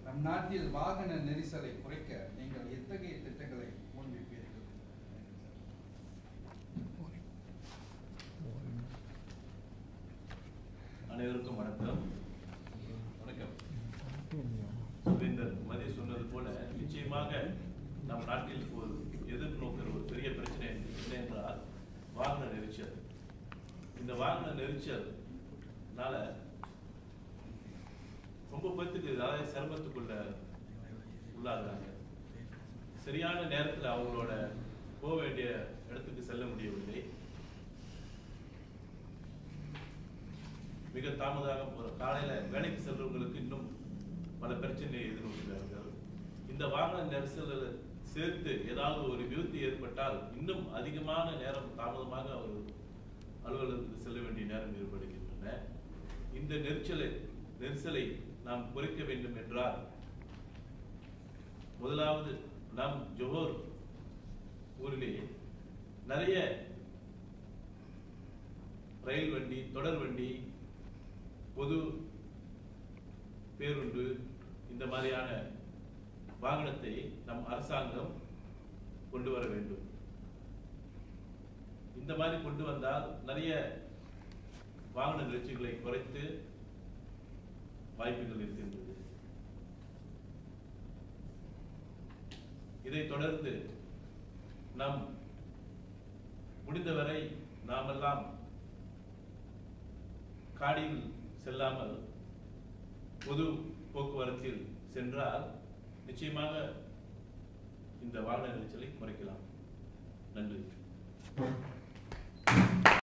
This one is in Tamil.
நம் நாட்டில் வாகன நெரிசலை குறைக்க நீங்கள் எத்தகைய திட்டங்களை முன்வைப்பீர்கள் அனைவருக்கும் வணக்கம் வணக்கம் சுரேந்தர் மதி சொன்னது போல நிச்சயமாக நம் நாட்டில் ஒரு எதிர்நோக்கிற ஒரு பெரிய பிரச்சனை என்ன என்றால் வாகன நெரிச்சல் இந்த வாகன நெரிச்சல்னால ரொம்ப பேத்துக்கு அதாவது சிரமத்துக்குள்ள உள்ளாகுறாங்க சரியான நேரத்தில் அவங்களோட போக வேண்டிய இடத்துக்கு செல்ல முடியவில்லை மிக தாமதாக போற காலையில வேலைக்கு செல்றவங்களுக்கு இன்னும் பல பிரச்சனையை எதிர்நோக்கிறார்கள் இந்த வாகன நெரிசலில் சேர்த்து ஏதாவது ஒரு விபத்து ஏற்பட்டால் இன்னும் அதிகமான நேரம் தாமதமாக அவர் அலுவலகத்துக்கு செல்ல வேண்டிய நேரம் ஏற்படுகின்றன இந்த நெரிச்சலை நெரிசலை நாம் குறைக்க வேண்டும் என்றால் முதலாவது நம் ஜோஹர் ஊரிலே நிறைய ரயில் வண்டி தொடர் வண்டி பொது பேருந்து இந்த மாதிரியான வாகனத்தை நம் அரசாங்கம் கொண்டு வர வேண்டும் இந்த மாதிரி கொண்டு வந்தால் நிறைய வாகன நெரிச்சல்களை குறைத்து வாய்ப்புகள் இருக்கின்றது இதை தொடர்ந்து நம் முடிந்தவரை நாமெல்லாம் காடியில் செல்லாமல் பொது போக்குவரத்தில் சென்றால் நிச்சயமாக இந்த வாகன நெரிச்சலை குறைக்கலாம் நன்றி